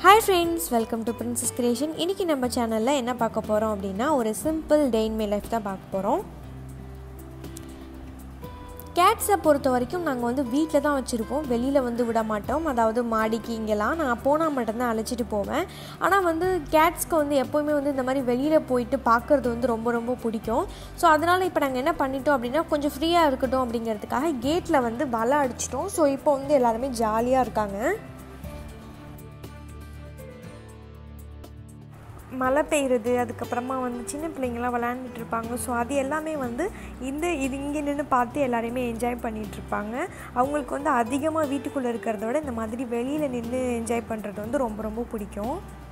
hi friends welcome to princess creation இன்றைக்கி நம்ம சேனலில் என்ன பார்க்க போகிறோம் அப்படின்னா ஒரு simple day in my life தான் பார்க்க போகிறோம் கேட்ஸை பொறுத்த வரைக்கும் நாங்கள் வந்து வீட்டில் தான் வச்சுருப்போம் வெளியில் வந்து விட மாட்டோம் அதாவது மாடிக்கு இங்கெல்லாம் நான் போனால் மட்டும்தான் அழைச்சிட்டு போவேன் ஆனால் வந்து கேட்ஸ்க்கு வந்து எப்போவுமே வந்து இந்த மாதிரி வெளியில் போயிட்டு பார்க்குறது வந்து ரொம்ப ரொம்ப பிடிக்கும் ஸோ அதனால் இப்போ நாங்கள் என்ன பண்ணிட்டோம் அப்படின்னா கொஞ்சம் ஃப்ரீயாக இருக்கட்டும் அப்படிங்கிறதுக்காக கேட்டில் வந்து வலை அடிச்சிட்டோம் ஸோ இப்போ வந்து எல்லாருமே ஜாலியாக இருக்காங்க மழை பெய்யுறது அதுக்கப்புறமா வந்து சின்ன பிள்ளைங்களாம் விளையாண்டுட்டு இருப்பாங்க ஸோ அது எல்லாமே வந்து இந்த இது இங்கே நின்று பார்த்து எல்லாருமே என்ஜாய் பண்ணிகிட்டு இருப்பாங்க அவங்களுக்கு வந்து அதிகமாக வீட்டுக்குள்ளே இருக்கிறத விட இந்த மாதிரி வெளியில் நின்று என்ஜாய் பண்ணுறது வந்து ரொம்ப ரொம்ப பிடிக்கும்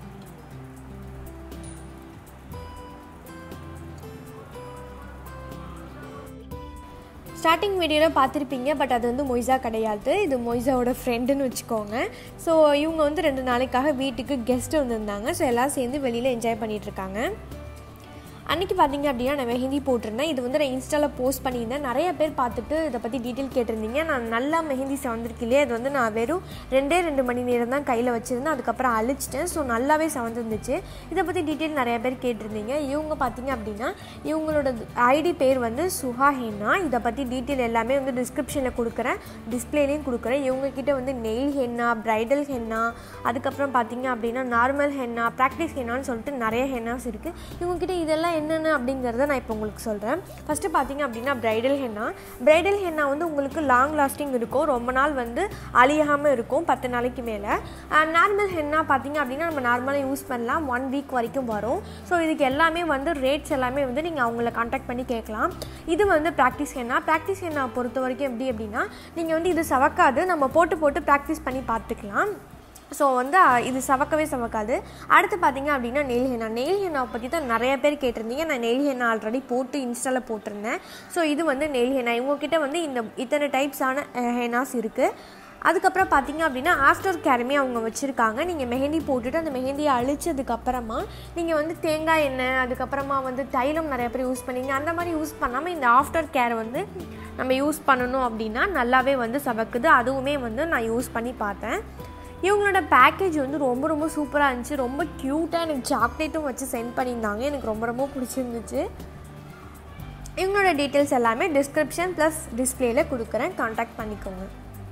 ஸ்டார்டிங் வீடியோவில் பார்த்துருப்பீங்க பட் அது வந்து மொய்ஸா கிடையாது இது மொய்ஸாவோட ஃப்ரெண்டுன்னு வச்சுக்கோங்க ஸோ இவங்க வந்து ரெண்டு நாளைக்காக வீட்டுக்கு கெஸ்ட்டு வந்திருந்தாங்க ஸோ எல்லாம் சேர்ந்து வெளியில் என்ஜாய் பண்ணிகிட்ருக்காங்க அன்றைக்கி பார்த்தீங்க அப்படின்னா நான் மெஹந்தி போட்டிருந்தேன் இது வந்து நான் இன்ஸ்டாவில் போஸ்ட் பண்ணியிருந்தேன் நிறைய பேர் பார்த்துட்டு இதை பற்றி டீட்டெயில் கேட்டிருந்தீங்க நான் நல்லா மெஹந்தி செவந்திருக்கு இல்லையா இது வந்து நான் வெறும் ரெண்டே ரெண்டு மணி நேரம் தான் கையில் வச்சுருந்தேன் அதுக்கப்புறம் அழிச்சிட்டேன் ஸோ நல்லாவே செவந்துருந்துச்சு இதை பற்றி டீட்டெயில் நிறைய பேர் கேட்டிருந்தீங்க இவங்க பார்த்தீங்க அப்படின்னா இவங்களோட ஐடி பேர் வந்து சுஹா ஹென்னா இதை பற்றி டீட்டெயில் எல்லாமே வந்து டிஸ்கிரிப்ஷனில் கொடுக்குறேன் டிஸ்பிளேலையும் கொடுக்குறேன் இவங்கக்கிட்ட வந்து நெயில் ஹென்னா ப்ரைடல் ஹென்னா அதுக்கப்புறம் பார்த்தீங்க அப்படின்னா நார்மல் ஹென்னா ப்ராக்டிஸ் ஹென்னான்னு சொல்லிட்டு நிறைய ஹென்னாஸ் இருக்குது இவங்கக்கிட்ட இதெல்லாம் என்னென்ன அப்படிங்கிறத நான் இப்போ உங்களுக்கு சொல்கிறேன் ஃபஸ்ட்டு பார்த்தீங்க அப்படின்னா ப்ரைடல் ஹென்னா ப்ரைடல் ஹென்னா வந்து உங்களுக்கு லாங் லாஸ்டிங் இருக்கும் ரொம்ப நாள் வந்து அழியாமல் இருக்கும் பத்து நாளைக்கு மேலே நார்மல் ஹென்னா பார்த்தீங்க அப்படின்னா நம்ம நார்மலாக யூஸ் பண்ணலாம் ஒன் வீக் வரைக்கும் வரும் ஸோ இதுக்கு எல்லாமே வந்து ரேட்ஸ் எல்லாமே வந்து நீங்கள் அவங்கள காண்டாக்ட் பண்ணி கேட்கலாம் இது வந்து ப்ராக்டிஸ் ஹென்னா ப்ராக்டிஸ் ஹென்னா பொறுத்த வரைக்கும் எப்படி அப்படின்னா நீங்கள் வந்து இது சவக்காது நம்ம போட்டு போட்டு ப்ராக்டிஸ் பண்ணி பார்த்துக்கலாம் ஸோ வந்து இது சவக்கவே சவக்காது அடுத்து பார்த்தீங்க அப்படின்னா நெயில் ஹென்னா நெயில் ஹென்னாவை பற்றி தான் நிறைய பேர் கேட்டிருந்தீங்க நான் நெயில் ஹென்னா ஆல்ரெடி போட்டு இன்ஸ்டாவில் போட்டிருந்தேன் ஸோ இது வந்து நெயில் ஹென்னா இவங்கக்கிட்ட வந்து இந்த இத்தனை டைப்ஸான ஹெனாஸ் இருக்குது அதுக்கப்புறம் பார்த்தீங்க அப்படின்னா ஆஃப்டர் கேருமே அவங்க வச்சுருக்காங்க நீங்கள் மெஹந்தி போட்டுட்டு அந்த மெஹந்தியை அழிச்சதுக்கப்புறமா நீங்கள் வந்து தேங்காய் எண்ணெய் அதுக்கப்புறமா வந்து தைலம் நிறைய பேர் யூஸ் பண்ணீங்க அந்த மாதிரி யூஸ் பண்ணாமல் இந்த ஆஃப்டர் கேர் வந்து நம்ம யூஸ் பண்ணணும் அப்படின்னா நல்லாவே வந்து சவக்குது அதுவுமே வந்து நான் யூஸ் பண்ணி பார்த்தேன் இவங்களோட பேக்கேஜ் வந்து ரொம்ப ரொம்ப சூப்பராக இருந்துச்சு ரொம்ப க்யூட்டாக எனக்கு சாக்லேட்டும் வச்சு சென்ட் பண்ணியிருந்தாங்க எனக்கு ரொம்ப ரொம்ப பிடிச்சிருந்துச்சு இவங்களோட டீட்டெயில்ஸ் எல்லாமே டிஸ்கிரிப்ஷன் ப்ளஸ் டிஸ்பிளேயில் கொடுக்குறேன் காண்டாக்ட் பண்ணிக்கோங்க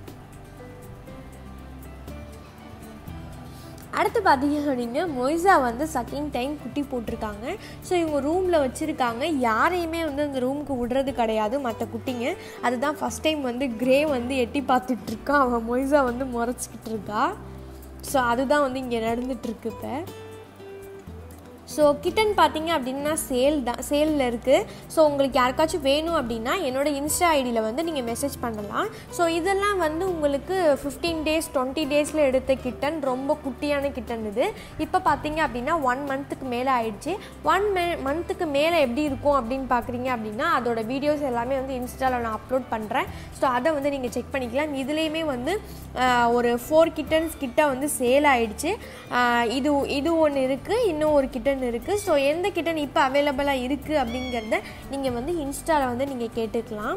அடுத்து பார்த்தீங்க அப்படின்னா மொய்ஸா வந்து சக்கிங் டைம் குட்டி போட்டிருக்காங்க ஸோ இவங்க ரூமில் வச்சுருக்காங்க யாரையுமே வந்து அந்த ரூமுக்கு விடுறது கிடையாது மற்ற குட்டிங்க அதுதான் ஃபஸ்ட் டைம் வந்து கிரே வந்து எட்டி பார்த்துட்ருக்கா அவன் மொய்ஸா வந்து முறைச்சிக்கிட்டு இருக்கா ஸோ அதுதான் வந்து இங்கே நடந்துகிட்ருக்கு இப்போ ஸோ கிட்டன் பார்த்தீங்க அப்படின்னா சேல் தான் சேலில் இருக்குது ஸோ உங்களுக்கு யாருக்காச்சும் வேணும் அப்படின்னா என்னோடய இன்ஸ்டா ஐடியில் வந்து நீங்கள் மெசேஜ் பண்ணலாம் ஸோ இதெல்லாம் வந்து உங்களுக்கு ஃபிஃப்டீன் டேஸ் டுவெண்ட்டி டேஸில் எடுத்த கிட்டன் ரொம்ப குட்டியான கிட்டன் இது இப்போ பார்த்தீங்க அப்படின்னா ஒன் மந்த்துக்கு மேலே ஆயிடுச்சு ஒன் மே மந்த்துக்கு மேலே எப்படி இருக்கும் அப்படின்னு பார்க்குறீங்க அப்படின்னா அதோட வீடியோஸ் எல்லாமே வந்து இன்ஸ்டாவில் நான் அப்லோட் பண்ணுறேன் ஸோ அதை வந்து நீங்கள் செக் பண்ணிக்கலாம் இதுலேயுமே வந்து ஒரு ஃபோர் கிட்டன்ஸ் கிட்ட வந்து சேல் ஆயிடுச்சு இது இது ஒன்று இருக்குது இன்னும் ஒரு கிட்டன் இருக்குது ஸோ எந்த கிட்டன் இப்போ அவைலபிளாக இருக்குது அப்படிங்கிறத நீங்கள் வந்து இன்ஸ்டாவில் வந்து நீங்கள் கேட்டுக்கலாம்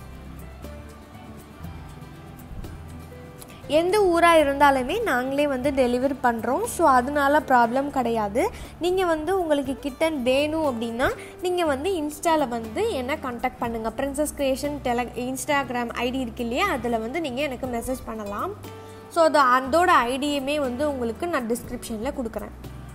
எந்த ஊராக இருந்தாலுமே நாங்களே வந்து டெலிவரி பண்ணுறோம் ஸோ அதனால ப்ராப்ளம் கிடையாது நீங்கள் வந்து உங்களுக்கு கிட்டன் வேணும் அப்படின்னா நீங்கள் வந்து இன்ஸ்டாவில் வந்து என்ன காண்டாக்ட் பண்ணுங்கள் ப்ரின்சஸ் க்ரியேஷன் டெல இன்ஸ்டாகிராம் ஐடி இருக்கு இல்லையா அதில் வந்து நீங்கள் எனக்கு மெசேஜ் பண்ணலாம் ஸோ அது அதோட ஐடியுமே வந்து உங்களுக்கு நான் டிஸ்கிரிப்ஷனில் கொடுக்குறேன்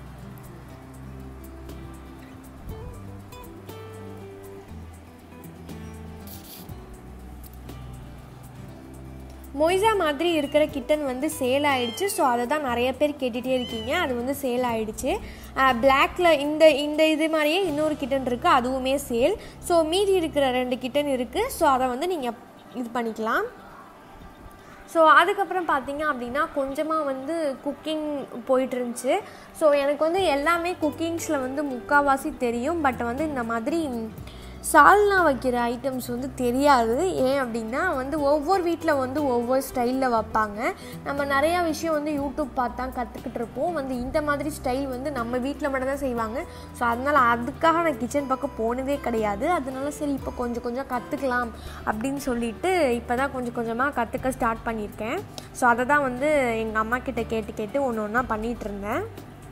மொய்ஸா மாதிரி இருக்கிற கிட்டன் வந்து சேல் ஆகிடுச்சு ஸோ அதை தான் நிறைய பேர் கேட்டுகிட்டே இருக்கீங்க அது வந்து சேல் ஆகிடுச்சு பிளாக்ல இந்த இந்த இது மாதிரியே இன்னொரு கிட்டன் இருக்குது அதுவுமே சேல் ஸோ மீதி இருக்கிற ரெண்டு கிட்டன் இருக்குது ஸோ அதை வந்து நீங்கள் இது பண்ணிக்கலாம் ஸோ அதுக்கப்புறம் பார்த்தீங்க அப்படின்னா கொஞ்சமாக வந்து குக்கிங் போயிட்டு இருந்துச்சு ஸோ எனக்கு வந்து எல்லாமே குக்கிங்ஸில் வந்து முக்கால்வாசி தெரியும் பட் வந்து இந்த மாதிரி சால்னா வைக்கிற ஐட்டம்ஸ் வந்து தெரியாது ஏன் அப்படின்னா வந்து ஒவ்வொரு வீட்டில் வந்து ஒவ்வொரு ஸ்டைலில் வைப்பாங்க நம்ம நிறையா விஷயம் வந்து யூடியூப் பார்த்து தான் கற்றுக்கிட்டு இருப்போம் வந்து இந்த மாதிரி ஸ்டைல் வந்து நம்ம வீட்டில் மட்டும் தான் செய்வாங்க ஸோ அதனால் அதுக்காக நான் கிச்சன் பக்கம் போனதே கிடையாது அதனால சரி இப்போ கொஞ்சம் கொஞ்சம் கற்றுக்கலாம் அப்படின்னு சொல்லிட்டு இப்போ தான் கொஞ்சம் கொஞ்சமாக கற்றுக்க ஸ்டார்ட் பண்ணியிருக்கேன் ஸோ அதை தான் வந்து எங்கள் அம்மா கிட்ட கேட்டு கேட்டு ஒன்று ஒன்றா பண்ணிகிட்டு இருந்தேன்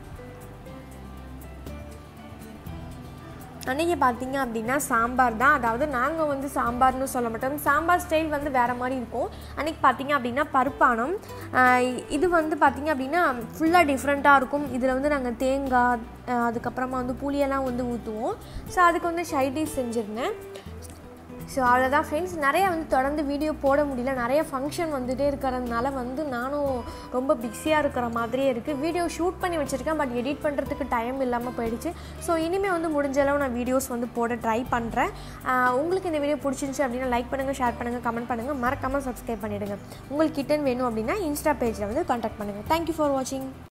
அன்றைக்கி பார்த்தீங்க அப்படின்னா சாம்பார் தான் அதாவது நாங்கள் வந்து சாம்பார்னு சொல்ல மாட்டோம் சாம்பார் ஸ்டைல் வந்து வேறு மாதிரி இருக்கும் அன்றைக்கி பார்த்தீங்க அப்படின்னா பருப்பானம் ஆஹ் இது வந்து பார்த்தீங்க அப்படின்னா ஃபுல்லாக டிஃப்ரெண்ட்டாக இருக்கும் இதில் வந்து நாங்கள் தேங்காய் ஆஹ் அதுக்கப்புறமா வந்து புளியெல்லாம் வந்து ஊற்றுவோம் ஸோ அதுக்கு வந்து ஷைடிஷ் செஞ்சுருந்தேன் ஸோ அவ்வளோதான் ஃப்ரெண்ட்ஸ் நிறையா வந்து தொடர்ந்து வீடியோ போட முடியல நிறைய ஃபங்க்ஷன் வந்துகிட்டே இருக்கிறதுனால வந்து நானும் ரொம்ப பிஸியாக இருக்கிற மாதிரியே இருக்குது வீடியோ ஷூட் பண்ணி வச்சுருக்கேன் பட் எடிட் பண்ணுறதுக்கு டைம் இல்லாமல் போயிடுச்சு ஸோ இனிமேல் வந்து முடிஞ்ச அளவு நான் வீடியோஸ் வந்து போட ட்ரை பண்ணுறேன் உங்களுக்கு இந்த வீடியோ பிடிச்சிருந்துச்சு அப்படின்னா லைக் பண்ணுங்கள் ஷேர் பண்ணுங்கள் கமெண்ட் பண்ணுங்கள் மறக்காமல் சப்ஸ்கிரைப் பண்ணிவிடுங்க உங்களுக்கு கிட்டன் வேணும் அப்படின்னா இன்ஸ்டா பேஜில் வந்து கான்டாக்ட் பண்ணுங்கள் தேங்க்யூ ஃபார் வாட்சிங்